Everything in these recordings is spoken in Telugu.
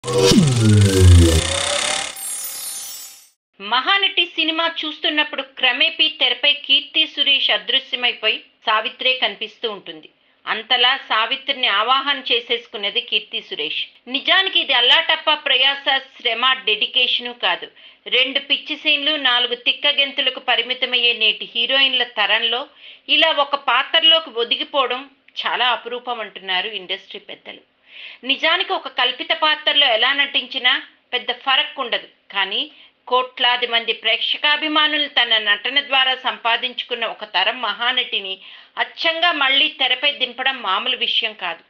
మహానటి సినిమా చూస్తున్నప్పుడు క్రమేపీ తెరపై కీర్తి సురేష్ అదృశ్యమైపోయి సావిత్రే కనిపిస్తూ ఉంటుంది అంతలా సావిత్రిని ఆవాహన చేసేసుకున్నది కీర్తి సురేష్ నిజానికి ఇది అల్లాటప్ప ప్రయాస శ్రమ డెడికేషను కాదు రెండు పిచ్చి సీన్లు నాలుగు తిక్క గెంతులకు పరిమితమయ్యే నేటి హీరోయిన్ల తరంలో ఇలా ఒక పాత్రలోకి ఒదిగిపోవడం చాలా అపురూపం అంటున్నారు ఇండస్ట్రీ పెద్దలు నిజానికి ఒక కల్పిత పాత్రలో ఎలా నటించినా పెద్ద ఫరక్ ఉండదు కానీ కోట్లాది మంది ప్రేక్షకాభిమానులు తన నటన ద్వారా సంపాదించుకున్న ఒక తరం మహానటిని అచ్చంగా మళ్ళీ తెరపై దింపడం మామూలు విషయం కాదు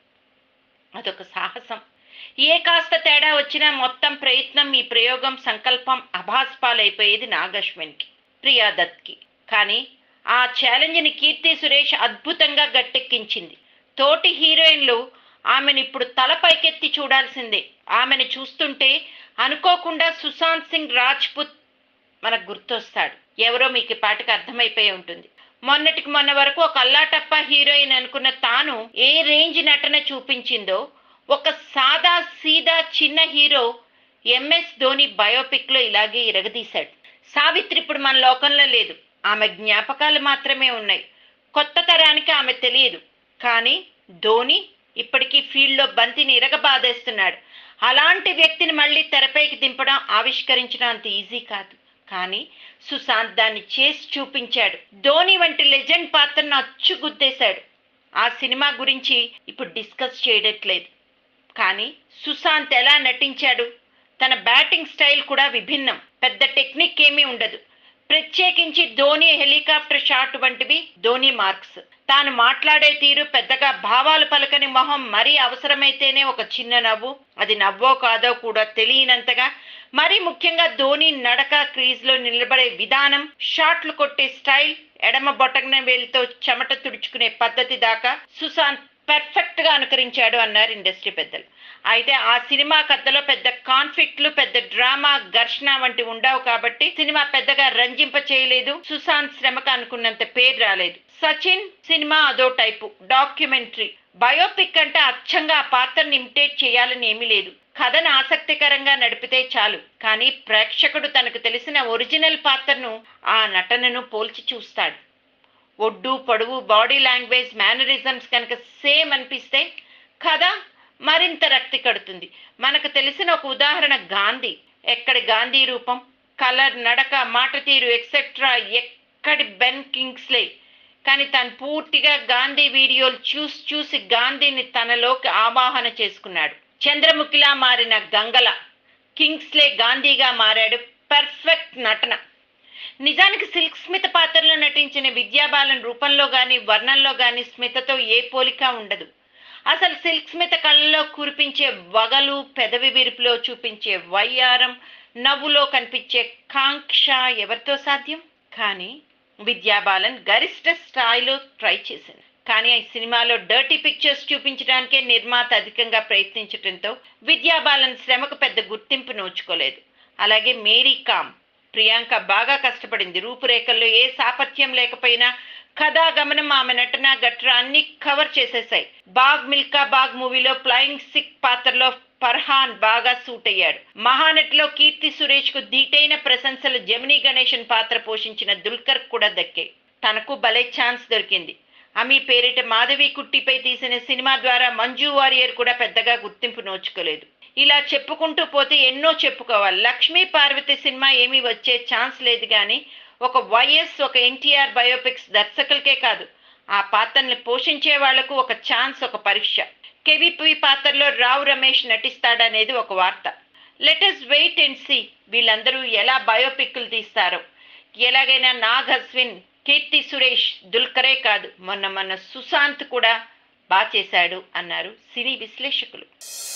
అదొక సాహసం ఏ కాస్త తేడా వచ్చినా మొత్తం ప్రయత్నం ఈ ప్రయోగం సంకల్పం అభాస్పాలైపోయేది నాగశ్విన్కి ప్రియా దత్కి కానీ ఆ ఛాలెంజ్ని కీర్తి సురేష్ అద్భుతంగా గట్టెక్కించింది తోటి హీరోయిన్లు ఆమెను ఇప్పుడు తల పైకెత్తి చూడాల్సిందే ఆమెను చూస్తుంటే అనుకోకుండా సుశాంత్ సింగ్ రాజ్పుత్ మనకు గుర్తొస్తాడు ఎవరో మీకు ఈ పాటకు అర్థమైపోయి ఉంటుంది మొన్నటికి మొన్న వరకు ఒక అల్లాటప్ప హీరోయిన్ అనుకున్న తాను ఏ రేంజ్ నటన చూపించిందో ఒక సాదా సీదా చిన్న హీరో ఎంఎస్ ధోని బయోపిక్ లో ఇలాగే ఇరగదీశాడు సావిత్రి ఇప్పుడు మన లోకంలో లేదు ఆమె జ్ఞాపకాలు మాత్రమే ఉన్నాయి కొత్త తరానికి ఆమె తెలియదు కానీ ధోని ఇప్పటికీ ఫీల్డ్లో బంతిని ఇరగబాదేస్తున్నాడు అలాంటి వ్యక్తిని మళ్ళీ తెరపైకి దింపడం ఆవిష్కరించడం అంత ఈజీ కాదు కానీ సుశాంత్ దాన్ని చేసి చూపించాడు ధోని వంటి లెజెండ్ పాత్రను అచ్చుగుద్దేశాడు ఆ సినిమా గురించి ఇప్పుడు డిస్కస్ చేయడట్లేదు కానీ సుశాంత్ ఎలా నటించాడు తన బ్యాటింగ్ స్టైల్ కూడా విభిన్నం పెద్ద టెక్నిక్ ఏమీ ఉండదు ప్రత్యేకించి ధోని హెలికాప్టర్ షాట్ వంటివి ధోని మార్క్స్ తాను మాట్లాడే తీరు పెద్దగా భావాలు పలకని మొహం మరీ అవసరమైతేనే ఒక చిన్న నవ్వు అది నవ్వో కాదో కూడా తెలియనంతగా మరీ ముఖ్యంగా ధోని నడక క్రీజ్ లో నిలబడే విధానం షాట్లు కొట్టే స్టైల్ ఎడమ బొటన వేలితో చెమట తుడుచుకునే పద్ధతి దాకా సుశాంత్ పర్ఫెక్ట్ గా అనుకరించాడు అన్నారు ఇండస్ట్రీ పెద్దలు అయితే ఆ సినిమా కథలో పెద్ద కాన్ఫ్లిక్ట్లు పెద్ద డ్రామా ఘర్షణ వంటి ఉండవు కాబట్టి సినిమా పెద్దగా రంజింప చేయలేదు సుశాంత్ శ్రమకు అనుకున్నంత పేరు రాలేదు సచిన్ సినిమా అదో టైపు డాక్యుమెంటరీ బయోపిక్ అంటే అచ్చంగా ఆ పాత్రని ఇమిటేట్ చేయాలని ఏమీ లేదు కథను ఆసక్తికరంగా నడిపితే చాలు కానీ ప్రేక్షకుడు తనకు తెలిసిన ఒరిజినల్ పాత్రను ఆ నటనను పోల్చి చూస్తాడు ఒడ్డు పొడవు బాడీ లాంగ్వేజ్ మేనరిజమ్స్ కనుక సేమ్ అనిపిస్తే కథ మరింత రక్తి కడుతుంది మనకు తెలిసిన ఒక ఉదాహరణ గాంధీ ఎక్కడి గాంధీ రూపం కలర్ నడక మాట తీరు ఎక్సెట్రా ఎక్కడి బెన్ కింగ్స్లే కానీ తను పూర్తిగా గాంధీ వీడియోలు చూసి చూసి గాంధీని తనలోకి ఆవాహన చేసుకున్నాడు చంద్రముఖిలా మారిన గంగల కింగ్స్లే గాంధీగా మారాడు పర్ఫెక్ట్ నటన నిజానికి సిల్క్ స్మిత పాత్రలో నటించిన విద్యాబాలన్ రూపంలో గాని వర్ణంలో గాని స్మితతో ఏ పోలిక ఉండదు అసలు సిల్క్ స్మిత కళ్ళలో కురిపించే వగలు పెదవి విరుపులో చూపించే వయ్యారం నవ్వులో కనిపించే కాంక్ష ఎవరితో సాధ్యం కానీ విద్యాబాలన్ గరిష్ట స్థాయిలో ట్రై చేసింది కానీ ఈ సినిమాలో డర్టీ పిక్చర్స్ చూపించడానికే నిర్మాత అధికంగా ప్రయత్నించడంతో విద్యాబాలన్ శ్రమకు పెద్ద గుర్తింపు నోచుకోలేదు అలాగే మేరీ కామ్ ప్రియాంక బాగా కష్టపడింది రూపురేఖల్లో ఏ సాపథ్యం లేకపోయినా కథా గమనం ఆమె నటన గట్ర అన్ని కవర్ చేసేసాయి బాగ్ మిల్కా బాగ్ మూవీలో ఫ్లయింగ్ సిక్ పాత్రలో ఫర్హాన్ బాగా సూట్ అయ్యాడు మహానటిలో కీర్తి సురేష్ కు ధీటైన ప్రశంసలు జమినీ గణేశన్ పాత్ర పోషించిన దుల్కర్ కూడా దక్కాయి తనకు భలే ఛాన్స్ దొరికింది అమీ పేరిట మాధవి కుట్టిపై తీసిన సినిమా ద్వారా మంజు వారియర్ కూడా పెద్దగా గుర్తింపు నోచుకోలేదు ఇలా చెప్పుకుంటూ పోతే ఎన్నో చెప్పుకోవాలి లక్ష్మీ పార్వతి సినిమా ఏమీ వచ్చే ఛాన్స్ లేదు కానీ ఒక వైఎస్ ఒక ఎన్టీఆర్ బయోపిక్స్ దర్శకులకే కాదు ఆ పాత్రల్ని పోషించే వాళ్లకు ఒక ఛాన్స్ ఒక పరీక్ష కెవిపి పాత్రలో రావు రమేష్ నటిస్తాడనేది ఒక వార్త లెటస్ వెయిట్ అండ్ సీ వీళ్ళందరూ ఎలా బయోపిక్లు తీస్తారో ఎలాగైనా నాగ్ అశ్విన్ కీర్తి సురేష్ దుల్కరే కాదు మొన్న మొన్న సుశాంత్ కూడా బాగా చేశాడు అన్నారు సినీ విశ్లేషకులు